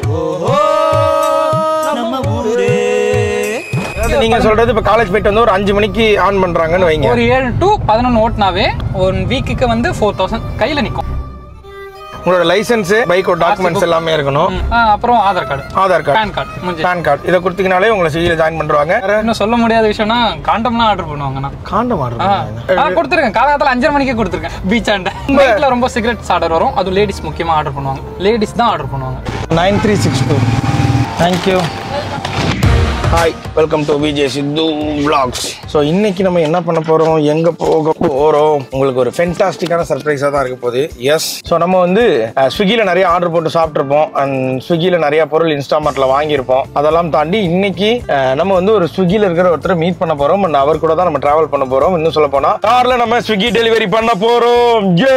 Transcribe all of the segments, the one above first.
அதாவது நீங்க சொல்றது இப்ப காலேஜ் போயிட்டு வந்து ஒரு அஞ்சு மணிக்கு ஆன் பண்றாங்கன்னு வைங்க ஒரு ஏழு டு பதினொன்று ஓட்டினாவே ஒன் வீக்குக்கு வந்து ஃபோர் தௌசண்ட் கையில் நிற்கும் உங்களோட லைசென்ஸ் பைக்கோட டாக்குமெண்ட்ஸ் எல்லாமே இருக்கணும் அப்புறம் Aadhaar card Aadhaar card PAN card முடிஞ்சு பேன் கார்டு இதை கொடுத்தீங்கனாலே உங்களை ஸ்விக்கியில் ஜாயின் பண்ணுவாங்க இன்னும் சொல்ல முடியாத விஷயம்னா காண்டம்லாம் ஆர்டர் பண்ணுவாங்கண்ணா காண்டம் ஆ ஆ, கொடுத்துருக்கேன் காலகாலத்தில் அஞ்சரை மணிக்கே கொடுத்துருக்கேன் பீச் ஆண்ட பைக்கில் ரொம்ப சிகரெட்ஸ் ஆர்டர் வரும் அது லேடிஸ் முக்கியமாக ஆர்டர் பண்ணுவாங்க லேடிஸ் தான் ஆர்டர் பண்ணுவாங்க nine three six two thank you hi welcome to Vijay Sidhu vlogs so இன்னைக்கு நம்ம என்ன பண்ண போகிறோம் எங்கே போக போகிறோம் உங்களுக்கு ஒரு ஃபென்டாஸ்டிக்கான சர்ப்ரைஸாக தான் இருக்க போகுது எஸ் ஸோ நம்ம வந்து ஸ்விக்கியில் நிறைய ஆர்டர் போட்டு சாப்பிட்ருப்போம் அண்ட் ஸ்விக்கியில் நிறைய பொருள் இன்ஸ்டாமார்ட்டில் வாங்கியிருப்போம் அதெல்லாம் தாண்டி இன்னைக்கு அஹ், நம்ம வந்து ஒரு ஸ்விக்கியில் இருக்கிற ஒருத்தரை மீட் பண்ண போகிறோம் அண்ட் அவர் கூட தான் நம்ம ட்ராவல் பண்ண போகிறோம் இன்னும் சொல்ல போனால் காரில் நம்ம ஸ்விக்கி டெலிவரி பண்ண போகிறோம் ஜே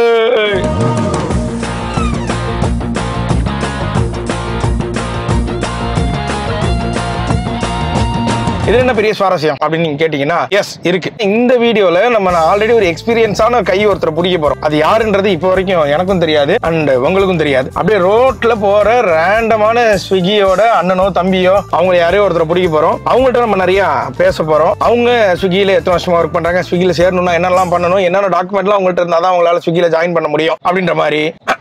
இது என்ன பெரிய சுவாரஸ்யம் அப்படின்னு நீங்க கேட்டீங்கன்னா எஸ் இருக்கு இந்த வீடியோல நம்ம ஆல்ரெடி ஒரு எக்ஸ்பீரியன்ஸான கை ஒருத்தரை பிடிக்க போறோம் அது யாருன்றது இப்போ வரைக்கும் எனக்கும் தெரியாது அண்ட் உங்களுக்கும் தெரியாது அப்படியே ரோட்ல போற ரேண்டமான ஸ்விக்கியோட அண்ணனோ தம்பியோ அவங்க யாரையோ ஒருத்தரை பிடிக்க போறோம் அவங்கள்ட்ட நம்ம நிறைய பேச போறோம் அவங்க ஸ்விக்கியில எத்தனை வருஷமா ஒர்க் பண்றாங்க ஸ்விக்கியில சேரணும்னா என்னெல்லாம் பண்ணணும் என்னென்ன டாக்குமெண்ட்லாம் அவங்கள்ட்ட இருந்தா தான் அவங்களால ஸ்விக்கியில ஜாயின் பண்ண முடியும் அப்படின்ற மாதிரி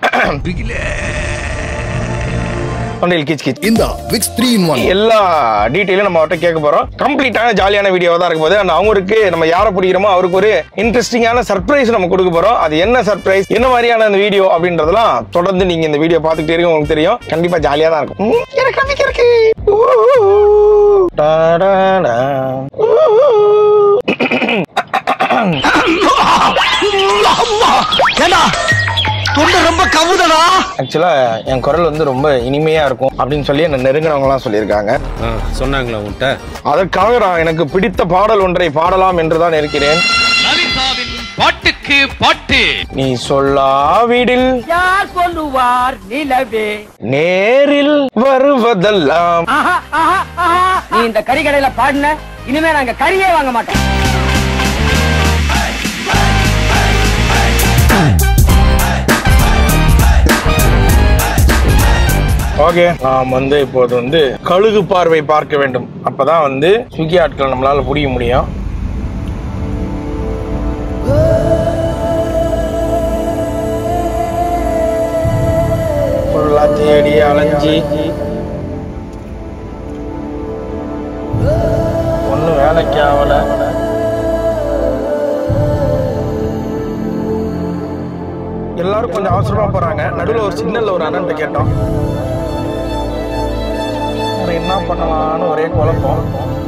தொண்டையில் கிச் கிச் இந்த விக்ஸ் த்ரீ இன் ஒன் எல்லா டீட்டெயிலும் நம்ம அவர்கிட்ட கேட்க போறோம் கம்ப்ளீட்டான ஜாலியான வீடியோ தான் இருக்கும் போது அந்த அவருக்கு நம்ம யாரை பிடிக்கிறோமோ அவருக்கு ஒரு இன்ட்ரெஸ்டிங்கான சர்ப்ரைஸ் நம்ம கொடுக்க போறோம் அது என்ன சர்ப்ரைஸ் என்ன மாதிரியான அந்த வீடியோ அப்படின்றதெல்லாம் தொடர்ந்து நீங்க இந்த வீடியோ பார்த்துக்கிட்டே இருக்கும் உங்களுக்கு தெரியும் கண்டிப்பா ஜாலியா தான் இருக்கும் ம், எனக்கு நம்பிக்கை இருக்கு ஊ, ஊ, ஊ. டாடாடா. ஊ, ஊ, ஊ. ஆக்சுவலா என் குரல் வந்து ரொம்ப இனிமையா இருக்கும் அப்படின்னு சொல்லி என்ன நெருங்கினவங்க எல்லாம் சொல்லியிருக்காங்க ஆ, சொன்னாங்களா உன்கிட்ட அதற்காக நான் எனக்கு பிடித்த பாடல் ஒன்றை பாடலாம் என்றுதான் இருக்கிறேன் பாட்டுக்கு பாட்டு நீ சொல்லாவிடில் யார் சொல்லுவார் நிலவே நேரில் வருவதெல்லாம் ஆஹா, ஆஹா, ஆஹா. நீ இந்த கறி கடையில பாடின இனிமே நாங்க கறியே வாங்க மாட்டோம் ஓகே நாம் வந்து இப்போது வந்து கழுகு பார்வை பார்க்க வேண்டும் அப்பதான் வந்து ஸ்விக்கி ஆட்கள் நம்மளால புரிய முடியும் ஃபுல்லா தேடி அலைஞ்சி ஒன்றும் வேலைக்கு ஆகல எல்லாரும் கொஞ்சம் அவசரமா போறாங்க நடுவில் ஒரு சிக்னல்ல ஒரு அண்ணன்ட்ட கேட்டோம் அப்புறம் என்ன பண்ணலாம்னு ஒரே குழப்பம்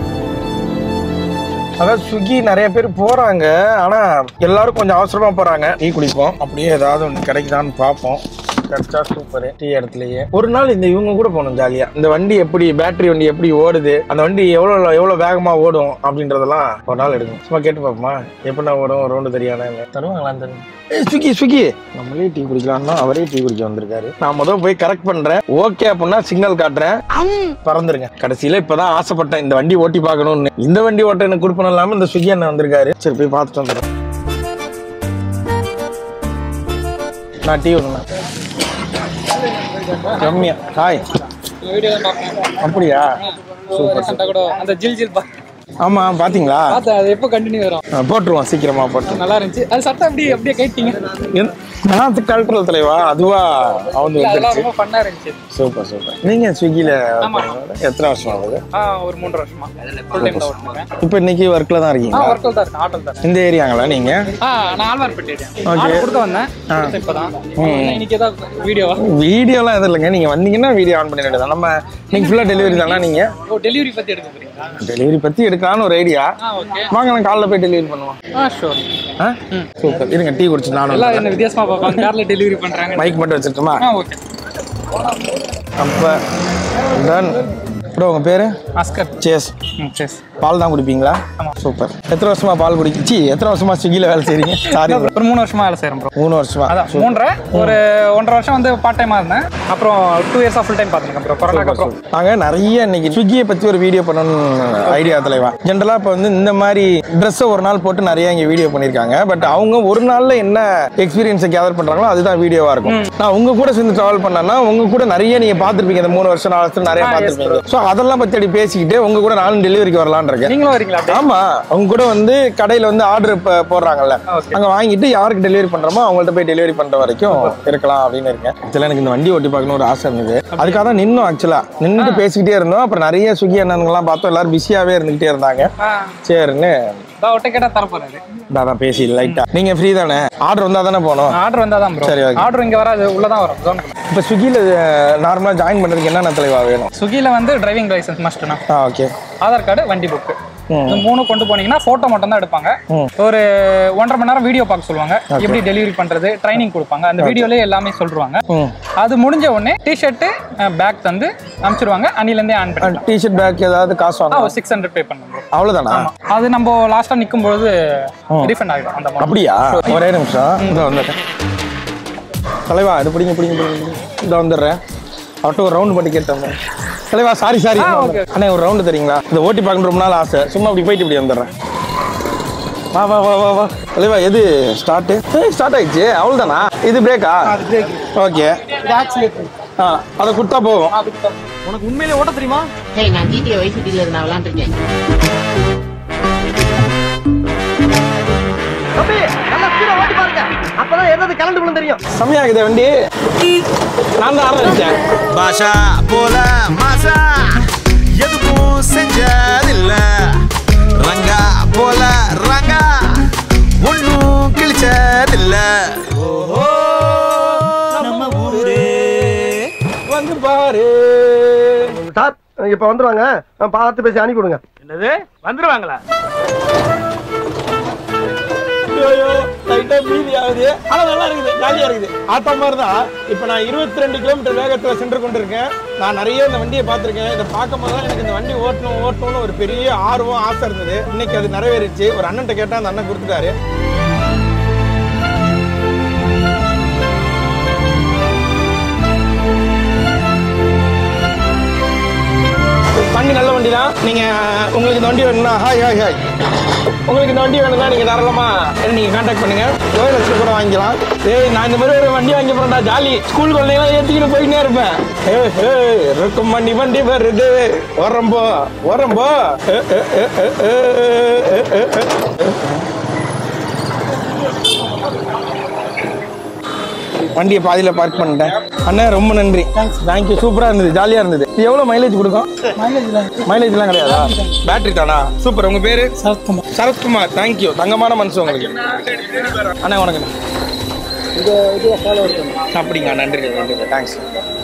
அதாவது ஸ்விக்கி நிறைய பேர் போறாங்க ஆனா எல்லாரும் கொஞ்சம் அவசரமா போறாங்க டீ குடிப்போம் அப்படியே ஏதாவது ஒன்று கிடைக்குதான்னு பார்ப்போம் கிடைச்சா சூப்பர் டீ இடத்துலயே ஒரு நாள் இந்த இவங்க கூட போகணும் ஜாலியா இந்த வண்டி எப்படி பேட்டரி வண்டி எப்படி ஓடுது அந்த வண்டி எவ்வளவு எவ்வளவு வேகமா ஓடும் அப்படின்றதெல்லாம் ஒரு நாள் எடுக்கும் சும்மா கேட்டு பார்ப்போமா எப்படின்னா ஓடும் ரவுண்டு தெரியாத தருவாங்களான்னு தெரியும் ஏய் ஸ்விக்கி ஸ்விக்கி நம்மளே டீ குடிக்கலாம்னா அவரே டீ குடிக்க வந்திருக்காரு நான் முதல் போய் கரெக்ட் பண்றேன் ஓகே அப்படின்னா சிக்னல் காட்டுறேன் பறந்துருங்க கடைசியில இப்பதான் ஆசைப்பட்டேன் இந்த வண்டி ஓட்டி பார்க்கணும்னு இந்த வண்டி ஓட்ட எனக்கு கொடுப்பனும் இல்லாம இந்த ஸ்விக்கி அண்ணன் வந்திருக்காரு சரி போய் பார்த்துட்டு வந்துடுறேன் நான் டீ ஒண்ணு கம்மியா ஹாய் வீடியோ தான் பார்ப்பேன் அப்படியா ரீசெண்டாக கூட அந்த ஜில் ஜில் பா ஆமா பாத்தீங்களா பார்த்து அது எப்போ கண்டினியூ வரும் ஆ, போட்டுருவோம் சீக்கிரமா போட்டு நல்லா இருந்துச்சு அது சட்டம் அப்படியே அப்படியே கைட்டீங்க நான் கல்ட்டுறல் தலைவா அதுவா அவங்க அதெல்லாம் வந்துருச்சு ரொம்ப ஃபன்னாக இருந்துச்சு சூப்பர் சூப்பர் நீங்க ஸ்விக்கில ஆமா. எத்தனை வருஷம் ஆகுது ஆ ஒரு மூன்று வருஷமா ஃபுல் டைம் தான் ஒர்க் பண்ணுறேன் இப்போ இன்னைக்கு ஒர்க்ல தான் ஆ இருக்கீங்களா ஒர்க் தான் இருக்கு ஆட்டோ தான் இந்த ஏரியாங்களா நீங்க ஆ நான் ஆழ்வார்பேட்டை Okay. ஆர்டர் கொடுக்க வந்தேன் கொடுத்தேன் இப்பதான் இன்னைக்கு ஏதாவது வீடியோவா வீடியோலாம் எதுவும் இல்லைங்க நீங்க வந்தீங்கன்னா வீடியோ ஆன் பண்ணி வேண்டியது நம்ம நீங்க ஃபுல்லா டெலிவரி தானா நீங்க ஓ டெலிவரி பத்தி எடுக்க போறீங்களா டெலிவரி பத்தி எடுக்கலாம்னு ஒரு ஐடியா ஆ ஓகே வாங்க நான் காலைல போய் டெலிவரி பண்ணுவோம் ஆ ஷூர் ஆ சூப்பர் இருங்க டீ குடிச்சு நானும் எல்லாம் என்ன வித்தியாசமா பார்ப்பாங்க கார்ல டெலிவரி பண்றாங்க மைக் மட்டும் வச்சிருக்கோமா ஆ ஓகே அப்ப டன் ப்ரோ உங்க பேரு ஆஸ்கர் சேஸ் ம் சரி பால் தான் குடிப்பீங்களா சூப்பர் எத்தனை வருஷமா பால் குடிச்சி எத்தனை வருஷமா ஸ்விக்கியில் வேலை செய்றீங்க சாரி ஒரு மூணு வருஷமா வேலை செய்கிறேன் ப்ரோ மூணு வருஷமா அதான் மூன்றரை ஒரு ஒன்றரை வருஷம் வந்து பார்ட் டைமாக இருந்தேன் அப்புறம் டூ இயர்ஸாக ஃபுல் டைம் பார்த்துருக்கேன் ப்ரோ கொரோனாக்கு அப்புறம் நாங்க நிறைய இன்னைக்கு ஸ்விக்கியை பத்தி ஒரு வீடியோ பண்ணணும்னு ஐடியா தலைவா ஜென்ரலா இப்போ வந்து இந்த மாதிரி ட்ரெஸ்ஸை ஒரு நாள் போட்டு நிறைய இங்க வீடியோ பண்ணியிருக்காங்க பட் அவங்க ஒரு நாள்ல என்ன எக்ஸ்பீரியன்ஸை கேதர் பண்றாங்களோ அதுதான் வீடியோவா இருக்கும் நான் உங்க கூட சேர்ந்து டிராவல் பண்ணேன்னா உங்க கூட நிறைய நீங்க பார்த்திருப்பீங்க இந்த மூணு வருஷம் நாலு வருஷம் நிறைய ஆ, yes, பார்த்திருப்பீங்க ஸோ அதெல்லாம் பத்தி அப்படி பேசிக்கிட்டு உங்க கூட நானும் டெலிவரிக்கு வரலான்னு இருக்கேன் நீங்களும் வரீங்களா அப்படியே? ஆமா அவங்க கூட வந்து கடையில வந்து ஆர்டர் போடுறாங்கல்ல Okay. அங்க வாங்கிட்டு யாருக்கு டெலிவரி பண்றோமோ அவங்கள்ட்ட போய் டெலிவரி பண்ற வரைக்கும் இருக்கலாம் அப்படின்னு இருக்கேன் ஆக்சுவலா எனக்கு இந்த வண்டி ஓட்டி பார்க்கணும் ஒரு ஆசை இருந்தது அதுக்காக தான் நின்னோம் ஆக்சுவலா நின்னுட்டு பேசிக்கிட்டே இருந்தோம் அப்புறம் நிறைய சுகி அண்ணனுங்கெல்லாம் பார்த்தோம் எல்லாரும் பிஸியாவே இருந்துகிட்டே இருந்தாங்க ஆ சரின்னு தான் ஒட்ட கேட்டால் தரப்போறாரு நான் பேசி லைட்டா நீங்க ஃப்ரீ தானே ஆர்டர் வந்தா தானே போகணும் ஆர்டர் வந்தால் தான் ப்ரோ சரி, okay. ஆர்டர் இங்கே வராது உள்ளே தான் வரும் ஜோன் இப்போ ஸ்விக்கியில் நார்மலா ஜாயின் பண்றதுக்கு என்னென்ன தலைவா வேணும் ஸ்விக்கியில் வந்து டிரைவிங் லைசன்ஸ் மஸ்ட்னா ஆ ஓகே ஆதார் கார்டு வண்டி புக்கு ம். இது மூணு கொண்டு போனீங்கன்னா போட்டோ மட்டும் தான் எடுப்பாங்க ம். ஒரு ஒன்றரை மணி நேரம் வீடியோ பார்க்க சொல்லுவாங்க எப்படி டெலிவரி பண்றது ட்ரைனிங் கொடுப்பாங்க அந்த வீடியோலயே எல்லாமே சொல்லிருவாங்க ம் அது முடிஞ்ச உடனே டிஷர்ட்டு பேக் தந்து அனுப்பிச்சிருவாங்க அன்னிலேருந்தே ஆன் பண்ணலாம் டிஷர்ட் பேக் ஏதாவது காசு வாங்க சிக்ஸ் ஹண்ட்ரட் பே பண்ணணும் bro. அவ்வளவுதானா ஆமா அது நம்ம லாஸ்டா நிற்கும் பொழுது ரீஃபண்ட் ஆகிடும் அந்த amount. அப்படியா ஒரே நிமிஷம் இந்த வந்துடுறேன் தலைவா இது பிடிங்க பிடிங்க பிடிங்க இந்த வந்துடுறேன் அவர்கிட்ட ஒரு ரவுண்டு பண்ணி கேட்டேன் தலைவா சாரி சாரி ஆ, okay. அண்ணே ஒரு ரவுண்டு தரீங்களா இந்த ஓட்டி பார்க்கணும் ரொம்ப நாள் ஆசை சும்மா அப்படி போயிட்டு இப்படி வந்துடுறேன் வா வா வா வா வா தலைவா எது ஸ்டார்ட்டு ஸ்டார்ட் ஆயிடுச்சு அவ்வளோதானா இது பிரேக்கா ஓகே ஆ அதை கொடுத்தா போகும் உனக்கு உண்மையிலே ஓட்ட தெரியுமா ஏய் நான் ஜிடிஏ வயசு டீலர் நான் விளாண்டுருக்கேன் தம்பி நல்லா ஸ்பீடா ஓட்டி பாருங்க அப்பதான் எதாவது கலண்டு விழுந்து தெரியும் செம்மையாகுது வண்டி நான் தான் ஆரம்பிச்சேன் பாஷா போல மாசா எதுவும் செஞ்சதில்ல ரங்கா போல ரங்கா ஒன்னும் கிழிச்சதில்ல நம்ம ஊரே வந்து பாரு சார் இப்ப வந்துருவாங்க நான் பார்த்து பேசி அனுப்பி விடுங்க என்னது வந்துருவாங்களா ஐயோ லைட்டா மீதி ஆகுது ஆனா நல்லா இருக்குது ஜாலியா இருக்குது ஆட்டோ மாதிரி தான் இப்போ நான் இருபத்தி ரெண்டு கிலோமீட்டர் வேகத்துல சென்று கொண்டிருக்கேன் நான் நிறைய இந்த வண்டியை பார்த்திருக்கேன் இதை பார்க்கும் போது தான் எனக்கு இந்த வண்டி ஓட்டணும் ஓட்டணும்னு ஒரு பெரிய ஆர்வம் ஆசை இருந்தது இன்னைக்கு அது நிறைவேறிச்சு ஒரு அண்ணன்ட்ட கேட்டா அந்த அண்ணன் கொடுத்துட்டாரு வண்டி நல்ல வண்டி தான் நீங்க உங்களுக்கு இந்த வண்டி வேணும்னா ஹாய் ஹாய் ஹாய் உங்களுக்கு இந்த வண்டி வேணும்னா நீங்க தாராளமா என்ன நீங்க கான்டாக்ட் பண்ணுங்க ரோயல் எக்ஸ்பிரஸ் கூட வாங்கிக்கலாம் ஏய் நான் இந்த மாதிரி ஒரு வண்டி வாங்கி போறேன்டா ஜாலி ஸ்கூல் குழந்தைங்களாம் ஏத்திக்கிட்டு போயிட்டே இருப்பேன் ஏ ஏ இருக்கும் வண்டி வண்டி வருது ஓரம்போ ஓரம்போ ஏ, ஏ, ஏ, ஏ, ஏ, ஏ, ஏ, ஏ. வண்டியை பாதியில பார்க் பண்ணிட்டேன் அண்ணா ரொம்ப நன்றி தேங்க்யூ சூப்பரா இருந்தது ஜாலியா இருந்தது இது எவ்வளவு மைலேஜ் கொடுக்கும் மைலேஜ்லாம் கிடையாதா பேட்டரி தானா சூப்பர் உங்க பேரு சரத்குமார் சரத்குமார் தேங்க்யூ தங்கமான மனசு உங்களுக்கு அண்ணா வணக்கம் அப்படிங்க நன்றி நன்றி தேங்க்ஸ்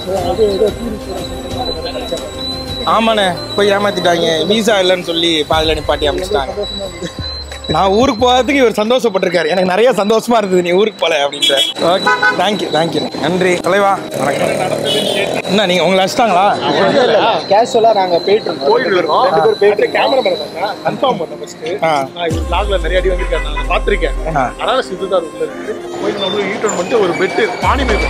ஆமாண்ணே போய் ஏமாத்திட்டாங்க விசா இல்லைன்னு சொல்லி பாதியில் நிப்பாட்டி அமைச்சிட்டாங்க நான் ஊருக்கு போகிறதுக்கு இவர் சந்தோஷப்பட்டிருக்காரு எனக்கு நிறைய சந்தோஷமா இருந்தது நீ ஊருக்கு போல அப்படின்ற ஓகே தேங்க்யூ தேங்க்யூ நன்றி தலைவா வணக்கம் என்ன நீங்க உங்களை அடிச்சிட்டாங்களா கேஷுவலா நாங்க போயிட்டு இருக்கோம் போயிட்டு இருக்கோம் ரெண்டு பேர் போயிட்டு கேமரா மேன் கன்ஃபார்ம் பண்ண ஃபர்ஸ்ட் ஆ நான் இவர் vlogல நிறைய அடி வந்திருக்கேன் நான் பார்த்திருக்கேன் ஆ. அதனால சித்துதார் உள்ள இருக்கு போயிட்டு நம்மளும் ஈட் ஒன் பண்ணிட்டு ஒரு பெட்டு பானி மேல்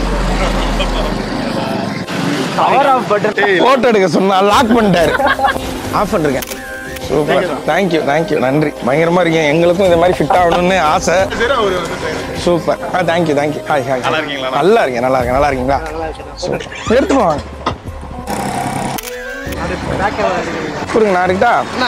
போட்டோ எடுக்க சொன்னா லாக் பண்ணிட்டாரு ஆஃப் பண்ணிருக்கேன் சூப்பர் தேங்க்யூ தேங்க்யூ நன்றி பயங்கரமா இருக்கீங்க எங்களுக்கும் இந்த மாதிரி ஃபிட் ஆகணும்னு ஆசை சரி அவர் வந்து சூப்பர் ஆ தேங்க்யூ தேங்க்யூ ஹாய் ஹாய் நல்லா இருக்கீங்களா? நல்லா இருக்கேன் நல்லா இருக்கேன் நல்லா இருக்கீங்களா சூப்பர். எடுத்துட்டு வாங்க கொடுங்க நான் இருக்கா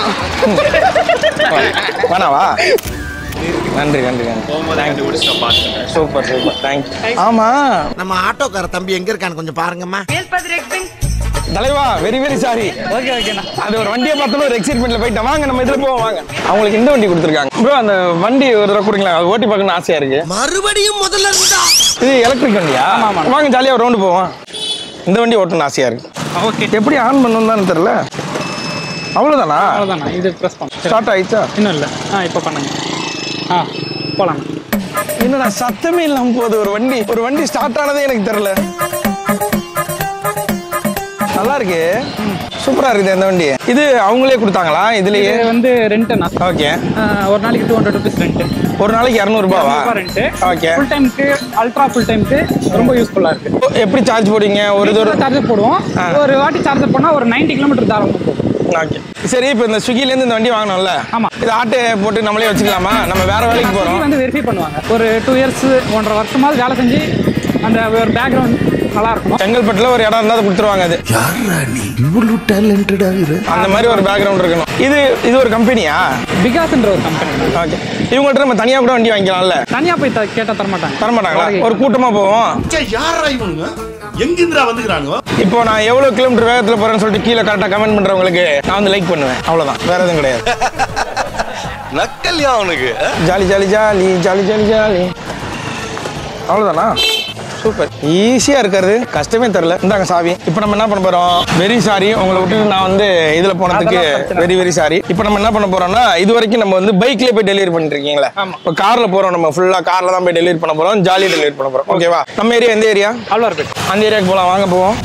வேணாவா நன்றி நன்றி நன்றி சூப்பர் சூப்பர் தேங்க்யூ ஆமா நம்ம ஆட்டோக்கார தம்பி எங்க இருக்கான்னு கொஞ்சம் பாருங்கம்மா தலைவா வெரி வெரி சாரி ஓகே ஓகேண்ணா அது ஒரு வண்டியை பார்த்தாலும் ஒரு எக்ஸைட்மெண்ட்ல போயிட்டேன் வாங்க நம்ம இதுல போவோம் வாங்க அவங்களுக்கு இந்த வண்டி கொடுத்துருக்காங்க ப்ரோ அந்த வண்டி ஒரு தடவை கொடுங்களா அது ஓட்டி பார்க்கணும்னு ஆசையா இருக்கு மறுபடியும் முதல்ல இருந்தா இது எலக்ட்ரிக் வண்டியா வாங்க ஜாலியா ஒரு ரவுண்டு போவோம் இந்த வண்டி ஓட்டணும்னு ஆசையா இருக்கு ஓகே எப்படி ஆன் பண்ணணும் தான் தெரியல அவ்வளவுதானா அவ்வளோதாண்ணா இது ப்ரெஸ் பண்ண ஸ்டார்ட் ஆயிடுச்சா இன்னும் இல்லை ஆ இப்போ பண்ணுங்க ஆ போகலாண்ணா என்னடா சத்தமே இல்லாம போகுது ஒரு வண்டி ஒரு வண்டி ஸ்டார்ட் ஆனதே எனக்கு தெரியல நல்லா இருக்கு சூப்பரா இருக்குது இந்த வண்டி இது அவங்களே கொடுத்தாங்களா இதுலயே இது வந்து ரெண்ட்டுண்ணா ஓகே ஒரு நாளைக்கு டூ ஹண்ட்ரட் ருபீஸ் ரெண்ட் ஒரு நாளைக்கு இரநூறுபாவா ரெண்ட் ஓகே ஃபுல் டைமுக்கு அல்ட்ரா ஃபுல் டைமுக்கு ரொம்ப யூஸ்ஃபுல்லா இருக்கு எப்படி சார்ஜ் போடுவீங்க ஒரு தூரம் சார்ஜர் போடுவோம் ஒரு வாட்டி சார்ஜர் பண்ணா ஒரு 90 கிலோமீட்டர் தாரம் போகும் ஓகே சரி இப்போ இந்த ஸ்விக்கிலேருந்து இந்த வண்டி வாங்கணும்ல ஆமா. இது ஆட்டோ போட்டு நம்மளே வச்சுக்கலாமா நம்ம வேற வேலைக்கு இது போகிறோம் வந்து வெரிஃபை பண்ணுவாங்க ஒரு டூ இயர்ஸ் ஒன்றரை வருஷமாவது வேலை செஞ்சு அந்த ஒரு பேக்ரவுண்ட் நல்லா இருக்கும் செங்கல்பட்டுல ஒரு இடம் இருந்தால் அதை கொடுத்துருவாங்க அது யாரா நீ இவ்வளவு டேலண்டடா இரு அந்த மாதிரி ஒரு பேக்ரவுண்ட் இருக்கணும் இது இது ஒரு கம்பெனியா பிகாஸ்ன்ற ஒரு கம்பெனி ஓகே இவங்கள்ட்ட நம்ம தனியாக கூட வண்டி வாங்கிக்கலாம்ல தனியா போய் த- கேட்டா தர மாட்டாங்க தர மாட்டாங்களா ஒரு கூட்டமாக போவோம் யாரா இவனுங்க எங்கிருந்துடா வந்துக்கிறானுங்க இப்போ நான் எவ்வளோ கிலோமீட்டர் வேகத்தில் போகிறேன்னு சொல்லிட்டு கீழே கரெக்டாக கமெண்ட் பண்ணுறவங்களுக்கு நான் வந்து லைக் பண்ணுவேன் அவ்வளோதான் வேற எதுவும் கிடையாது நக்கல்யா அவனுக்கு jolly jolly jolly jolly jolly jolly அவ்வளோதானா சூப்பர் ஈஸியாக இருக்கிறது கஷ்டமே தெரில இந்தாங்க சாவி இப்போ நம்ம என்ன பண்ண போகிறோம் வெரி சாரி உங்களை விட்டுட்டு நான் வந்து இதில் போனதுக்கு அதெல்லாம் பிரச்சனை வெரி வெரி சாரி இப்போ நம்ம என்ன பண்ண போறோம்னா இது வரைக்கும் நம்ம வந்து பைக்லேயே போய் டெலிவரி பண்ணிட்டு இருக்கீங்களா ஆமா. இப்போ காரில் போகிறோம் நம்ம ஃபுல்லாக காரில் தான் போய் டெலிவரி பண்ண போகிறோம் ஜாலியாக டெலிவரி பண்ண போகிறோம் ஓகேவா நம்ம ஏரியா எந்த ஏரியா அவ்வளோ அந்த ஏரியாவுக்கு போகலாம் வாங்க போவோம்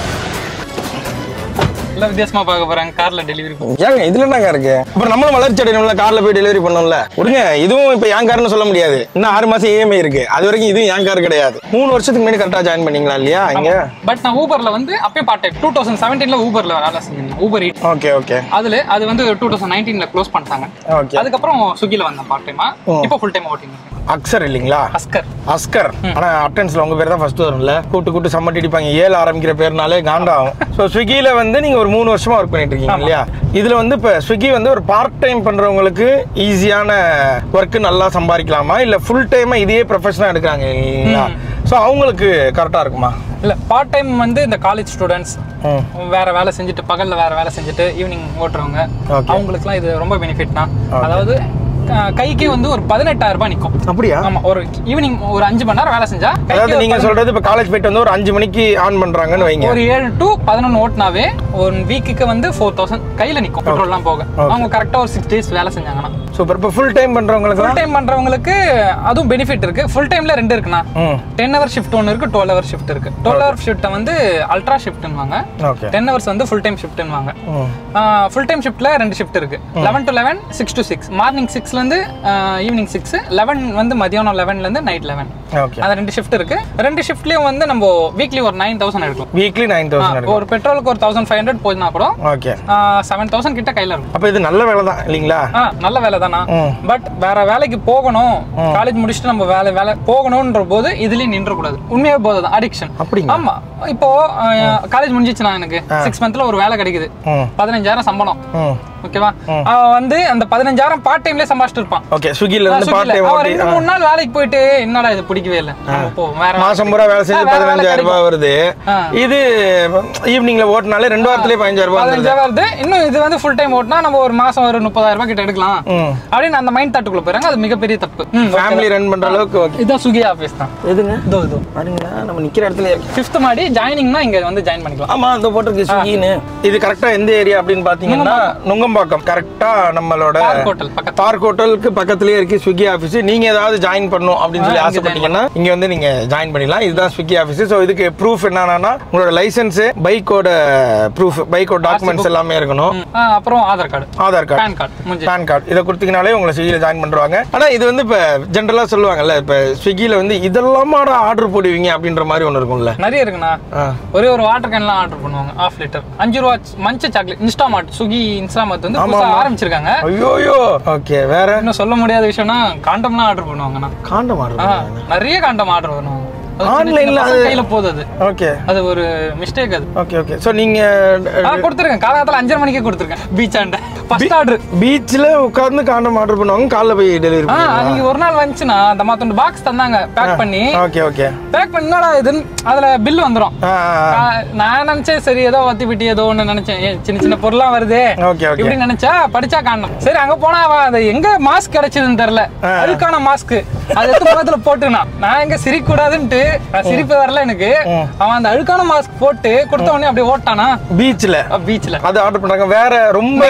எல்லாம் வித்தியாசமா பார்க்க போறாங்க கார்ல டெலிவரி ஏங்க இதுல என்னங்க இருக்கு அப்புறம் நம்மளும் வளர்ச்சி அடையணும்ல கார்ல போய் டெலிவரி பண்ணோம்ல விடுங்க இதுவும் இப்ப என் கார்னு சொல்ல முடியாது இன்னும் ஆறு மாசம் இஎம்ஐ இருக்கு அது வரைக்கும் இதுவும் என் கார் கிடையாது மூணு வருஷத்துக்கு முன்னாடி கரெக்டா ஜாயின் பண்ணீங்களா இல்லையா இங்க பட் நான் ஊபர்ல வந்து அப்பயே பார்ட் டைம் டூ தௌசண்ட் செவன்டீன்ல ஊபர்ல வேலை செஞ்சேன் ஊபர் ஈட் ஓகே ஓகே அதுல அது வந்து டூ தௌசண்ட் நைன்டீன்ல க்ளோஸ் பண்ணிட்டாங்க ஓகே அதுக்கப்புறம் ஸ்விக்கில வந்தேன் பார்ட் டைமா இப்போ ஃபுல் டைம் ஓட்டிங் அக்சர் இல்லைங்களா அஸ்கர் அஸ்கர் ஆனா அட்டன்ஸ்ல உங்க பேர் தான் ஃபர்ஸ்ட் வரும்ல கூட்டு கூட்டு சம்மட்டி அடிப்பாங்க ஏழு ஆரம்பிக்கிற பேர்னாலே காண்டாகும் ஸோ ஸ்விக்கில வந்து நீங்க ஒரு மூணு வருஷமா ஒர்க் பண்ணிட்டு இருக்கீங்க இல்லையா இதுல வந்து இப்ப ஸ்விக்கி வந்து ஒரு பார்ட் டைம் பண்றவங்களுக்கு ஈஸியான ஒர்க் நல்லா சம்பாதிக்கலாமா இல்ல ஃபுல் டைமா இதையே ப்ரொஃபஷனா எடுக்கிறாங்க இல்லைங்களா ஸோ அவங்களுக்கு கரெக்டா இருக்குமா இல்ல பார்ட் டைம் வந்து இந்த காலேஜ் ஸ்டூடெண்ட்ஸ் ம் வேற வேலை செஞ்சுட்டு பகல்ல வேற வேலை செஞ்சுட்டு ஈவினிங் ஓட்டுறவங்க Okay. அவங்களுக்குலாம் இது ரொம்ப பெனிஃபிட் தான் அதாவது க- கைக்கே வந்து ஒரு பதினெட்டாயிரம் ரூபாய் நிக்கும் அப்படியா ஆமா ஒரு ஈவினிங் ஒரு அஞ்சு மணி நேரம் வேலை செஞ்சா கைக்கு அதாவது ஒரு நீங்க பதினெட்டு- சொல்றது இப்ப காலேஜ் போயிட்டு வந்து ஒரு அஞ்சு மணிக்கு ஆன் பண்றாங்கன்னு வைங்க ஒரு ஏழு டு பதினொன்று ஓட்டினாவே ஒரு வீக்குக்கு வந்து ஃபோர் தௌசண்ட் கையில நிக்கும் பெட்ரோல்லாம் போக அவங்க கரெக்டா ஒரு சிக்ஸ் டேஸ் வேலை செஞ்சாங்கன்னா சூப்பர் இப்போ ஃபுல் டைம் பண்றவங்களுக்கு ஃபுல் டைம் பண்றவங்களுக்கு அதுவும் பெனிஃபிட் இருக்கு ஃபுல் டைம்ல ரெண்டு இருக்குண்ணா ம் டென் ஹவர் ஷிஃப்ட் ஒன்று இருக்கு டுவெல் ஹவர் ஷிஃப்ட் இருக்கு டுவெல் ஹவர் ஷிஃப்ட்டை வந்து அல்ட்ரா ஷிஃப்ட்னுவாங்க ஓகே டென் ஹவர்ஸ் வந்து ஃபுல் டைம் ஷிஃப்ட்னுவாங்க ம் ஃபுல் டைம் ஷிஃப்ட்ல ரெண்டு ஷிஃப்ட் இருக்கு eleven to eleven six to six morning சிக்ஸ்ல இருந்து ஈவினிங் சிக்ஸ் லெவன் வந்து மதியானம் லெவன்ல இருந்து நைட் லெவன் ஓகே அந்த ரெண்டு ஷிஃப்ட் இருக்கு ரெண்டு ஷிஃப்ட்லயும் வந்து நம்ம வீக்லி ஒரு நைன் தௌசண்ட் எடுக்கலாம் வீக்லி நைன் ஆ, தௌசண்ட் ஒரு பெட்ரோலுக்கு ஒரு தௌசண்ட் ஃபைவ் ஹண்ட்ரட் போச்சுனா கூட ஓகே செவன் தௌசண்ட் கிட்ட கையில இருக்கும் அப்போ இது நல்ல வேலை தான் இல்லைங்களா ஆ நல்ல வேலை தானா ம். பட் வேற வேலைக்கு போகணும் காலேஜ் முடிச்சுட்டு நம்ம வேலை வேலை போகணும்ன்ற போது இதுலயும் நின்ற கூடாது உண்மையாவே போதை தான் அடிக்ஷன் அப்படிங்களா? ஆமா இப்போ காலேஜ் முடிஞ்சிச்சுனா எனக்கு சிக்ஸ் மந்த்ல ஒரு வேலை கிடைக்குது ம் பதினஞ்சாயிரம் சம்பளம் ம் ஓகேவா அவன் வந்து அந்த பதினஞ்சாயிரம் பார்ட் டைம்லயே சம்பாதிச்சிட்டு இருப்பான் ஓகே ஸ்விக்கில இருந்து Swiggy பார்ட் ல. டைம் அவன் ஓட்டி ரெண்டு மூணு நாள் வேலைக்கு போயிட்டு என்னடா இது பிடிக்கவே இல்லை நம்ம போ வேற வேலை மாசம் பூரா வேலை செஞ்சு ஆ, வேற வேலை பதினஞ்சாயிரம் ரூபாய் கிடைக்கும். வருது ஆ. இது ஈவினிங்ல ஓட்டினாலே ரெண்டு வாரத்திலே பதினஞ்சாயிரம் ரூபாய் வந்துருது பதினஞ்சாயிரம் வருது இன்னும் இது வந்து ஃபுல் டைம் ஓட்டினா நம்ம ஒரு மாசம் ஒரு முப்பதாயிரம் ரூபாய் கிட்ட எடுக்கலாம் ம் அப்படின்னு அந்த மைண்ட் தாட்டுக்குள்ள போறாங்க அது மிகப்பெரிய தப்பு ம், okay ஃபேமிலி தான். ரன் பண்ற அளவுக்கு ஓகே இதான் சுகி ஆஃபீஸ் தான் எதுங்க இதோ இதோ பாருங்களா நம்ம நிக்கிற இடத்துல இருக்கு ஃபிஃப்த் மாடி ஜாயினிங்னா இங்க வந்து ஜாயின் பண்ணிக்கலாம் ஆமா அந்த போட்டிருக்கு ஸ்விக்கின்னு இது கரெக்டா எந்த ஏரியா அப்படின்னு பாத்தீங்கன்னா நுங்கம்பாக்கம் கரெக்டா நம்மளோட பார்க் ஹோட்டல் பக்கத்துல பார்க் ஹோட்டலுக்கு பக்கத்துலயே இருக்கு ஸ்விக்கி ஆஃபீஸ் நீங்க ஏதாவது ஜாயின் பண்ணணும் அப்படின்னு சொல்லி ஆ, இங்க ஆசைப்பட்டீங்கன்னா இங்க வந்து நீங்க ஜாயின் பண்ணிடலாம் இதுதான் ஸ்விக்கி ஆஃபீஸ் ஸோ இதுக்கு ப்ரூஃப் என்னன்னா உங்களோட லைசன்ஸ் பைக்கோட ப்ரூஃப் பைக்கோட டாக்குமெண்ட்ஸ் எல்லாமே இருக்கணும் ம், ஆ, அப்புறம் Aadhaar card Aadhaar card PAN card முடிஞ்சு பேன் கார்டு இதை கொடுத்தீங்கனாலே உங்களை ஸ்விக்கியில் ஜாயின் பண்ணுவாங்க ஆனா இது வந்து இப்போ ஜென்ரலாக சொல்லுவாங்கல்ல இப்போ ஸ்விக்கியில் வந்து இதெல்லாமாட ஆர்டர் போடுவீங்க அப்படின்ற மாதிரி ஒன்று இருக்கும்ல நிறைய இருக்குண்ணா ஆ ஒரே ஒரு வாட்டர் கேன்லாம் ஆர்டர் பண்ணுவாங்க ஆஃப் லிட்டர் அஞ்சு ரூபா மஞ்ச சாக்லேட் இன்ஸ்டாமார்ட் சுகி இன்ஸ்டாமார்ட் வந்து ஆமா, புதுசா ஆமா. ஆரம்பிச்சிருக்காங்க ஐயோயோ ஓகே வேற இன்னும் சொல்ல முடியாத விஷயம்னா காண்டம்லாம் ஆர்டர் பண்ணுவாங்கண்ணா காண்டம் ஆ, ஆர்டர் நிறைய காண்டம் ஆர்டர் பண்ணுவாங்க அது சின்ன Online சின்ன ல பசங்க அது- கையில போகுது அது ஓகே அது ஒரு மிஸ்டேக் அது ஓகே ஓகே ஸோ நீங்க ஆ கொடுத்துருக்கேன் காலகாலத்தில் அஞ்சரை மணிக்கே கொடுத்துருக்கேன் பீச் ஆண்ட ஃபர்ஸ்ட் ஆர்டர் பீச்சில் உட்கார்ந்து காண்டம் ஆர்டர் பண்ணுவாங்க காலைல போய் டெலிவரி ஆ அன்னைக்கு ஒரு நாள் வந்துச்சுன்னா அந்த மாத்தொண்டு பாக்ஸ் தந்தாங்க பேக் பண்ணி ஓகே ஓகே பேக் பண்ணா இதுன்னு அதுல பில் வந்துரும் ஆ ஆ, நான் நினைச்சேன் சரி ஏதோ வத்தி பிட்டி ஏதோ ஒண்ணு நினைச்சேன் ஏன் சின்ன சின்ன பொருளா வருது ஓகே ஓகே இப்படி நினைச்சா படிச்சா காணும் சரி அங்க போனா அவன் அது எங்க மாஸ்க் கிடைச்சதுன்னு தெரியல அதுக்கான மாஸ்க் அது எடுத்து முகத்துல போட்டுனா நான் எங்க சிரிக்க கூடாதுன்ட்டு நான் சிரிப்பு வரல எனக்கு அவன் அந்த அழுக்கான மாஸ்க் போட்டு கொடுத்த உடனே அப்படியே ஓட்டானா பீச்சில் பீச்ல அது ஆர்டர் பண்றாங்க வேற ரொம்ப நைட்ல ரொம்ப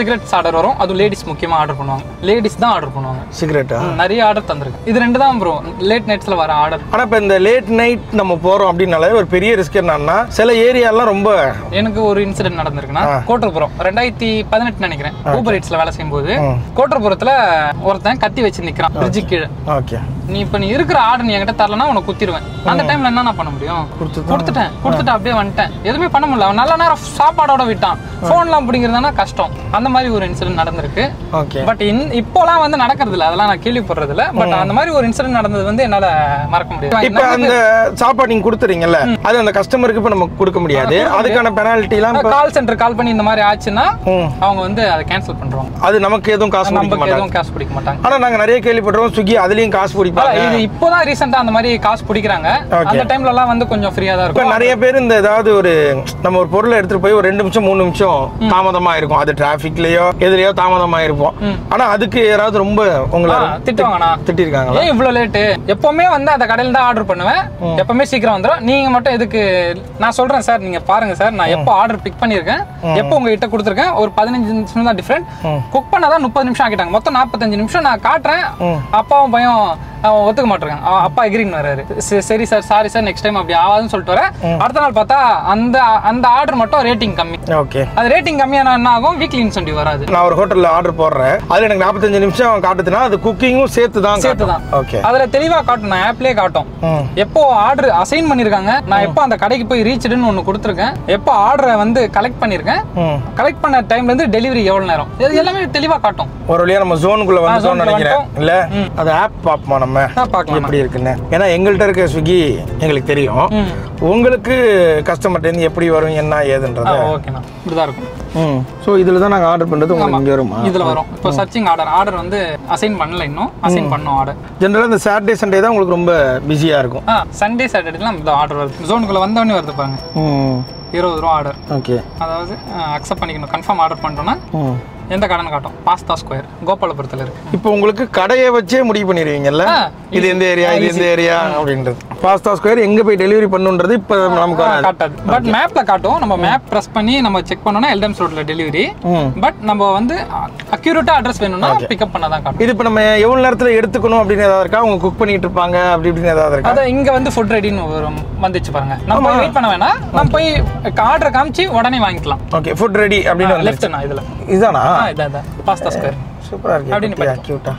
சிகரெட்ஸ் ஆர்டர் வரும் அது லேடிஸ் முக்கியமா ஆர்டர் பண்ணுவாங்க லேடிஸ் தான் ஆர்டர் பண்ணுவாங்க சிகரெட்டா ம், நிறைய ஆர்டர் தந்திருக்கு இது ரெண்டு தான் ப்ரோ லேட் நைட்ஸ்ல வர ஆர்டர் ஆனா இப்ப இந்த லேட் நைட் நம்ம போறோம் அப்படின்னாலே ஒரு பெரிய ரிஸ்க் என்னன்னா சில ஏரியாலாம் ரொம்ப எனக்கு ஒரு இன்சிடென்ட் நடந்திருக்குன்னா கோட்டர்புரம் ரெண்டாயிரத்தி பதினெட்டு நினைக்கிறேன் ஊபர் ஈட்ஸ்ல வேலை செய்யும்போது கோட்டர்புரத்துல ஒருத்தன் கத்தி வச்சு நிக்கிறான் பிரிட்ஜு கீழே ஓகே நீ இப்ப நீ இருக்கிற ஆர்டர் நீ என்கிட்ட தரலன்னா உனக்கு குத்திடுவேன் அந்த டைம்ல என்ன நான் பண்ண முடியும் கொடுத்துட்டேன் கொடுத்துட்டு அப்படியே வந்துட்டேன் எதுவுமே பண்ண முடியல அவன் நல்ல நேரம் சாப்பாடோட விட்டான் போன்லாம் பிடிங்கிறதுனா கஷ்டம் அந்த மாதிரி ஒரு இன்சிடென்ட் நடந்திருக்கு ஓகே பட் இப்போலாம் வந்து நடக்கிறது இல்ல அதெல்லாம் நான் கேள்விப்படுறது இல்ல பட் அந்த மாதிரி ஒரு இன்சிடென்ட் நடந்தது வந்து என்னால மறக்க முடியாது இப்ப அந்த சாப்பாடு நீங்க கொடுத்துறீங்கல்ல அது அந்த கஸ்டமருக்கு இப்ப நம்ம கொடுக்க முடியாது அதுக்கான பெனால்ட்டி எல்லாம் இப்ப கால் சென்டர் கால் பண்ணி இந்த மாதிரி ஆச்சுன்னா ம். அவங்க வந்து அதை கேன்சல் பண்றாங்க அது நமக்கு எதுவும் காசு பிடிக்க நமக்கு மாட்டாங்க எதுவும் காசு பிடிக்க மாட்டாங்க ஆனா நாங்க நிறைய கேள்விப்படுறோம் ஸ்விக்கி அதுலயும் காசு அதான் பிடிப்பாங்க இது இப்போதான் ரீசெண்டா அந்த மாதிரி காசு பிடிக்கிறாங்க Okay. அந்த டைம்ல எல்லாம் வந்து கொஞ்சம் ஃப்ரீயா தான் இப்ப இருக்கும் நிறைய பேர் இந்த ஏதாவது ஒரு நம்ம ஒரு பொருளை எடுத்துட்டு போய் ஒரு ரெண்டு நிமிஷம் மூணு நிமிஷம் தாமதமா இருக்கும் அது டிராபிக்லயோ எதிரையோ தாமதமா இருக்கும் ஆனா அதுக்கு யாராவது ரொம்ப உங்களை ஆ, திட்டுவாங்கண்ணா. திட்டிருக்காங்களா ஏன் இவ்வளவு லேட்டு எப்பவுமே வந்து அந்த கடையில தான் ஆர்டர் பண்ணுவேன் எப்பவுமே சீக்கிரம் வந்துடும் நீங்க மட்டும் எதுக்கு நான் சொல்றேன் சார் நீங்க பாருங்க சார் நான் எப்போ ஆர்டர் பிக் பண்ணிருக்கேன் எப்போ உங்ககிட்ட கொடுத்துருக்கேன் ஒரு பதினஞ்சு நிமிஷம் தான் டிஃப்ரெண்ட் குக் பண்ணாதான் முப்பது நிமிஷம் ஆக்கிட்டாங்க மொத்தம் நாற்பத்தஞ்சு நிமிஷம் நான் காட்டுறேன் அப்பாவும் பையன் அவன் ஒத்துக்க மாட்டிருக்கான் அவன் அப்பா எகிரின்னு வர்றாரு "சரி, சரி sir sorry sir next time அப்படி ஆகாதுன்னு சொல்லிட்டு வரேன் அடுத்த நாள் பார்த்தா அந்த அந்த ஆர்டர் மட்டும் ரேட்டிங் கம்மி ஓகே அது ரேட்டிங் கம்மியான என்ன ஆகும் வீக்லி இன்சென்டிவ் வராது நான் ஒரு ஹோட்டல்ல ஆர்டர் போடுறேன் அதுல எனக்கு நாற்பத்தஞ்சு நிமிஷம் காட்டுதுன்னா அது குக்கிங்கும் சேர்த்து தான் சேர்த்து தான் ஓகே அதுல தெளிவா காட்டும் நான் ஆப்லயே காட்டும் ம். எப்போ ஆர்டர் அசைன் பண்ணிருக்காங்க நான் எப்போ அந்த கடைக்கு போய் ரீச்டுன்னு ஒன்னு கொடுத்துருக்கேன் எப்போ ஆர்டரை வந்து கலெக்ட் பண்ணிருக்கேன் ம். கலெக்ட் பண்ண டைம்ல இருந்து டெலிவரி எவ்வளவு நேரம் இது எல்லாமே தெளிவா காட்டும் ஒரு வழியா நம்ம ஜோனுக்குள்ள வந்துட்டோம்னு zone-குள்ள நினைக்கிறேன் வந்துட்டோம். இல்ல அது ஆப் பாப்போமா நம்ம ஆ, பார்க்கலாம். எப்படி இருக்குன்னு ஏன்னா எங்கள்கிட்ட இருக்க ஸ்விக்கி எங்களுக்கு தெரியும் உங்களுக்கு கஸ்டமர்ட்ட இருந்து எப்படி வரும் என்ன ஏதுன்றது ஓகேண்ணா இப்படிதான் இருக்கும் ம் ஸோ இதில் தான் நாங்கள் ஆர்டர் பண்ணுறது உங்களுக்கு இங்கே வருமா இதுல வரும் இப்போ சர்ச்சிங் ஆர்டர் ஆர்டர் வந்து அசைன் பண்ணல இன்னும் அசைன் பண்ணோம் ஆர்டர் ஜென்ரலாக இந்த சாட்டர்டே சண்டே தான் உங்களுக்கு ரொம்ப பிஸியாக இருக்கும் ஆ சண்டே சாட்டர்டேலாம் இந்த ஆர்டர் வருது ஜோனுக்குள்ள வந்தவொடனே வருது பாருங்க ம் இருபது ரூபா ஆர்டர் ஓகே அதாவது அக்செப்ட் பண்ணிக்கணும் கன்ஃபார்ம் ஆர்டர் பண்ணிட்டோம்னா ம் எந்த கடைன்னு காட்டும் பாஸ்தா ஸ்கொயர் கோபாலபுரத்தில் இருக்கு இப்போ உங்களுக்கு கடையை வச்சே முடிவு பண்ணிடுவீங்கல்ல ஆ, இது எந்த ஏரியா இது எந்த ஏரியா அப்படின்றது பாஸ்தா ஸ்கொயர் எங்கே போய் டெலிவரி பண்ணுன்றது இப்போ நமக்கு வராது காட்டாது பட் மேப்ல காட்டும் நம்ம மேப் ப்ரெஸ் பண்ணி நம்ம செக் பண்ணோம்னா எல்டம்ஸ் ரோட்ல டெலிவரி பட் நம்ம வந்து அக்யூரேட்டா அட்ரஸ் வேணும்னா பிக்கப் பண்ண தான் காட்டும் இது இப்போ நம்ம எவ்வளோ நேரத்தில் எடுத்துக்கணும் அப்படின்னு ஏதாவது இருக்கா அவங்க குக் பண்ணிட்டு இருப்பாங்க அப்படி இப்படின்னு ஏதாவது இருக்கா அதான் இங்க வந்து ஃபுட் ரெடின்னு வரும் வந்துச்சு பாருங்க நம்ம போய் வெயிட் பண்ண வேணாம் நம்ம போய் ஆர்டர் காமிச்சு உடனே வாங்கிக்கலாம் ஓகே ஃபுட் ரெடி அப்படின்னு வந்து லெஃப்ட்ண்ணா இதுல இதுதானா ஆ இதான் இதான் பாஸ்தா ஸ்கொயர் சூப்பராக இருக்கு அப்படின்னு குட்டியா, கியூட்டா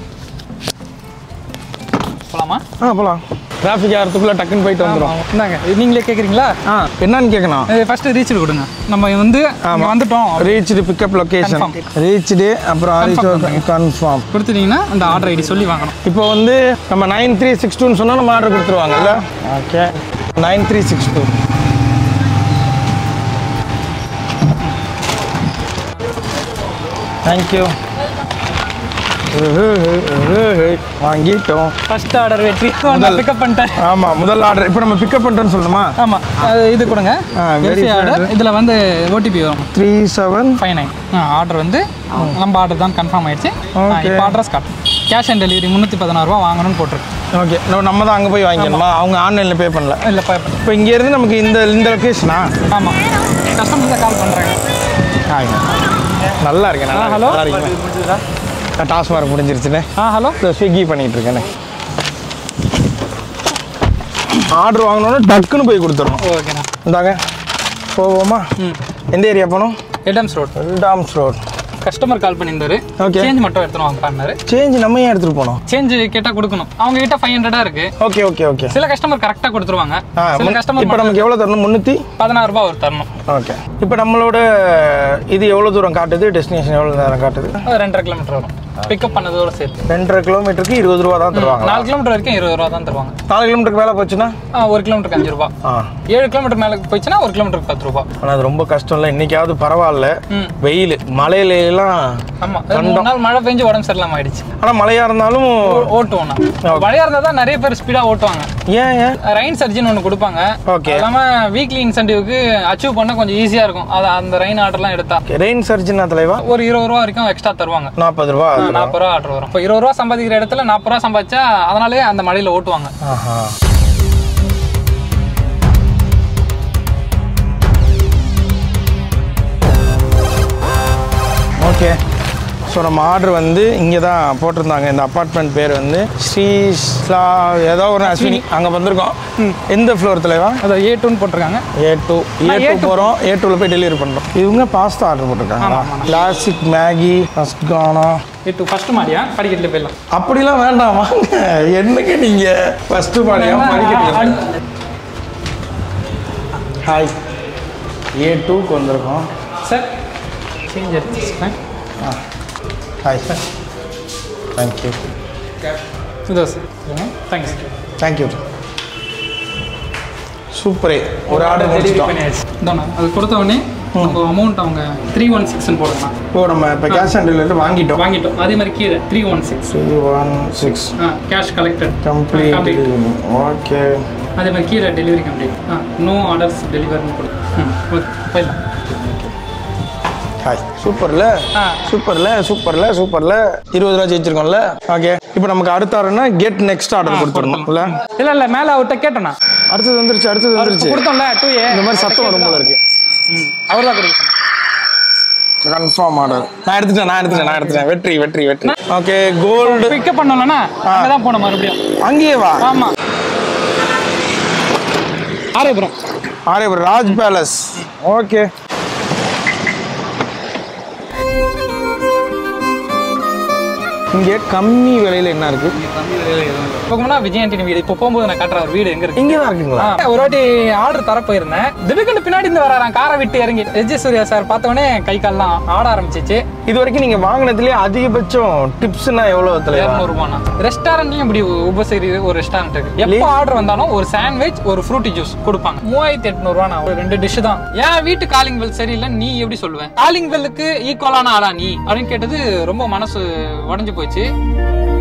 போலாமா ஆ போகலாம் டிராஃபிக் ஆகிறதுக்குள்ளே டக்குன்னு போயிட்டு வந்துடும் இந்தாங்க இது நீங்களே கேக்குறீங்களா ஆ என்னன்னு கேட்கணும் ஃபர்ஸ்ட் ரீச் கொடுங்க நம்ம வந்து இங்க வந்துட்டோம் reached pickup location Confirm. Reached அப்புறம் ஆரிசோ கன்ஃபார்ம் கொடுத்துட்டீங்கன்னா அந்த ஆர்டர் ஐடி சொல்லி வாங்கணும் இப்போ வந்து நம்ம நைன் த்ரீ சிக்ஸ் டூன்னு சொன்னால் நம்ம ஆர்டர் கொடுத்துருவாங்கல்ல okay nine three six two thank you வாங்கிட்டோம் ஃபர்ஸ்ட் ஆர்டர் வெற்றி முதல். பிக்கப் பண்ணிட்டேன் ஆமாம் முதல் ஆர்டர் இப்போ நம்ம பிக்கப் பண்ணுறோன்னு சொல்லணுமா ஆமா அது இது கொடுங்க ஆ, வெரிஃபை verify ஆர்டர் இதுல வந்து ஓடிபி வரும் three seven five nine order வந்து நம்ம ஆர்டர் தான் கன்ஃபார்ம் ஆயிடுச்சு ஆ, Okay. இப்போ அட்ரஸ் காட்டும் கேஷ் ஆன் டெலிவரி முந்நூற்றி பதினாறு ரூபா வாங்கணும்னு போட்டிருக்கு ஓகே நம்ம நம்ம தான் அங்கே போய் வாங்கிக்கணுமா அவங்க ஆன்லைனில் பே பண்ணல இல்லை பா இப்போ இங்கேருந்து நமக்கு இந்த இந்த லொக்கேஷனா ஆமாம் கஸ்டமர் தான் கால் பண்ணுறாங்க ஆங்க நல்லா இருக்கேன் நல்லா ஹலோ நல்லா இருக்கீங்களா நான் டாஸ்மார்க் முடிஞ்சிருச்சுண்ணே ஆ ஹலோ இந்த ஸ்விக்கி பண்ணிட்டு இருக்கேனே ஆர்டர் வாங்கினோன்னு டக்குன்னு போய் கொடுத்துடணும் ஓகேண்ணா இந்தாங்க போவோமா எந்த ஏரியா போகணும் எடம்ஸ் ரோட் டாம்ஸ் ரோட் கஸ்டமர் கால் பண்ணியிருந்தாரு Okay. சேஞ்ச் மட்டும் எடுத்துன்னு வாங்க பண்ணாரு சேஞ்ச் நம்ம ஏன் எடுத்துகிட்டு போனோம் சேஞ்ச் கேட்டால் கொடுக்கணும் அவங்க கிட்ட ஃபைவ் ஹண்ட்ரடா இருக்கு ஓகே ஓகே ஓகே சில கஸ்டமர் கரெக்டாக கொடுத்துருவாங்க ஆ சில இப்போ கஸ்டமர் நமக்கு எவ்வளோ தரணும் முந்நூற்றி பதினாறு ரூபாய் ஒரு தரணும் ஓகே இப்போ நம்மளோட இது எவ்வளோ தூரம் காட்டுது டெஸ்டினேஷன் எவ்வளோ நேரம் காட்டுது அது ரெண்டரை கிலோமீட்டர் வரும் பிக்கப் பண்ணதோட சேர்த்து ரெண்டரை கிலோமீட்டருக்கு இருபது ரூபா தான் தருவாங்க நாலு கிலோமீட்டர் வரைக்கும் இருபது ரூபா தான் தருவாங்க நாலு கிலோமீட்டருக்கு மேலே போச்சுன்னா ஆ, ஒரு கிலோமீட்டருக்கு அஞ்சு ரூபா ஆ ஏழு கிலோமீட்டர் மேலே போயிடுச்சுன்னா ஒரு கிலோமீட்டருக்கு பத்து ரூபா ஆனால் அது ரொம்ப கஷ்டம் இல்லை இன்னைக்காவது பரவாயில்ல ம். வெயில் மழையில எல்லாம் ஆமா அது மூணு நாள் மழை பெஞ்சு உடம்பு சரியில்லாம ஆயிடுச்சு ஆனால் மழையாக இருந்தாலும் ஓ- ஓட்டுவோம் நான் மழையா இருந்தா தான் நிறைய பேர் ஸ்பீடா ஓட்டுவாங்க ஏன் ஏன் ரைன் சர்ஜின்னு ஒன்று கொடுப்பாங்க Okay. அது இல்லாம வீக்லி இன்சென்டிவ்க்கு அச்சீவ் பண்ண கொஞ்சம் ஈஸியா இருக்கும் அது அந்த ரெயின் ஆர்டர்லாம் எடுத்தா ரெயின் சர்ஜினா தலைவா ஒரு இருபது ரூபா வரைக்கும் எக்ஸ்ட்ரா தருவாங்க நாற்பது ரூபா ஆகுது. நாற்பது ரூபா ஆர்டர் வரும் இப்போ இருபது ரூபா சம்பாதிக்கிற இடத்துல நாற்பது ரூபா சம்பாதிச்சா அதனாலே அந்த மழையில ஓட்டுவாங்க ஆஹா ஓகே ஸோ நம்ம ஆர்டர் வந்து இங்கே தான் போட்டிருந்தாங்க இந்த அப்பார்ட்மெண்ட் பேர் வந்து ஸ்ரீ ஸ்லா ஏதோ ஒரு அஸ்வினி அங்கே வந்திருக்கோம் எந்த ஃப்ளோர் தலைவா அதை ஏ டூன்னு போட்டிருக்காங்க ஏ டூ ஏ நான் டூ A2 போகிறோம் ஏ டூவில் போய் டெலிவரி பண்ணுறோம் இவங்க பாஸ்தா ஆர்டர் போட்டிருக்காங்களா கிளாசிக் மேகி அஸ்கானா ஏ டூ ஃபர்ஸ்ட் மாடியா படிக்கட்டில் போயிடலாம் அப்படிலாம் வேண்டாம் வாங்க என்னங்க நீங்கள் ஃபஸ்ட்டு பாடியா படிக்கிறீங்க ஹாய் ஏ டூக்கு வந்திருக்கோம் சார் சேஞ்ச் எடுத்துக்கிறேன் ஆ ஹாய் சார் தேங்க்யூ இதோ சார் தேங்க்யூ சார் தேங்க்யூ சூப்பரே ஒரு ஆர்டர் டெலிவரி முடிச்சிட்டோம் பண்ணியாச்சு இதாண்ணா அது கொடுத்த உடனே நம்ம அமௌண்ட் அவங்க த்ரீ ஒன் சிக்ஸ்னு போடலாம் இப்போ நம்ம இப்போ கேஷ் ஆன் டெலிவரி வாங்கிட்டோம் வாங்கிட்டோம் அதே மாதிரி கீழே three one six three one six cash collected complete okay அதே மாதிரி கீழே டெலிவரி கம்ப்ளீட் ஆ நோ ஆர்டர்ஸ் டெலிவரின்னு கொடு ம் ஓகே போயிடலாம் ஹாய் சூப்பர்ல ஆ. சூப்பர்ல சூப்பர்ல சூப்பர்ல இருபது ரூபா ஜெயிச்சிருக்கோம்ல ஓகே இப்போ நமக்கு அடுத்த ஆர்டர்னா கெட் நெக்ஸ்ட் ஆர்டர் கொடுத்துடணும் இல்ல இல்லை இல்லை மேலே அவர்கிட்ட கேட்டோண்ணா அடுத்தது வந்துருச்சு அடுத்தது வந்துருச்சு கொடுத்தோம்ல டூ ஏ இந்த மாதிரி சத்தம் வரும் போல இருக்கு ம் அவர் தான் கொடுக்கணும் கன்ஃபார்ம் ஆர்டர் நான் எடுத்துட்டேன் நான் எடுத்துட்டேன் நான் எடுத்துட்டேன் வெற்றி வெற்றி வெற்றி ஓகே கோல்டு பிக்கப் பண்ணலன்னா அங்கே தான் போனோம் மறுபடியும் அங்கேயே வா ஆமா ஆரேபுரம் ஆரே ராஜ் பேலஸ் ஓகே இங்கே கம்மி விலையில என்ன இருக்கு போகும்னா விஜய் ஆண்டனி வீடு இப்போ போகும்போது நான் காட்டுற ஒரு வீடு எங்க இருக்கு இங்கே தான் இருக்குங்களா ஆ, ஒரு வாட்டி ஆர்டர் தர போயிருந்தேன் திடீர்னு பின்னாடி இருந்து வராராம் காரை விட்டு இறங்கி எஜ்ஜி சூர்யா சார் பார்த்தவொடனே கை கால்லாம் ஆட ஆரம்பிச்சிச்சு இது வரைக்கும் நீங்க வாங்கினதுலயே அதிகபட்சம் டிப்ஸ்னா எவ்வளவு தலைவா இரநூறுபானா ரெஸ்டாரண்ட்லயும் இப்படி உபசரி ஒரு ரெஸ்டாரண்ட் இருக்கு எப்போ ஆர்டர் வந்தாலும் ஒரு சாண்ட்விச் ஒரு ஃப்ரூட்டி ஜூஸ் கொடுப்பாங்க மூவாயிரத்தி எட்நூறுவா நான் ஒரு ரெண்டு டிஷ் தான் என் வீட்டு காலிங் பெல் சரியில்லை நீ எப்படி சொல்லுவேன் காலிங் பெல்லுக்கு ஈக்குவலான ஆளா நீ அப்படின்னு கேட்டது ரொம்ப மனசு உடஞ்சு போச்சு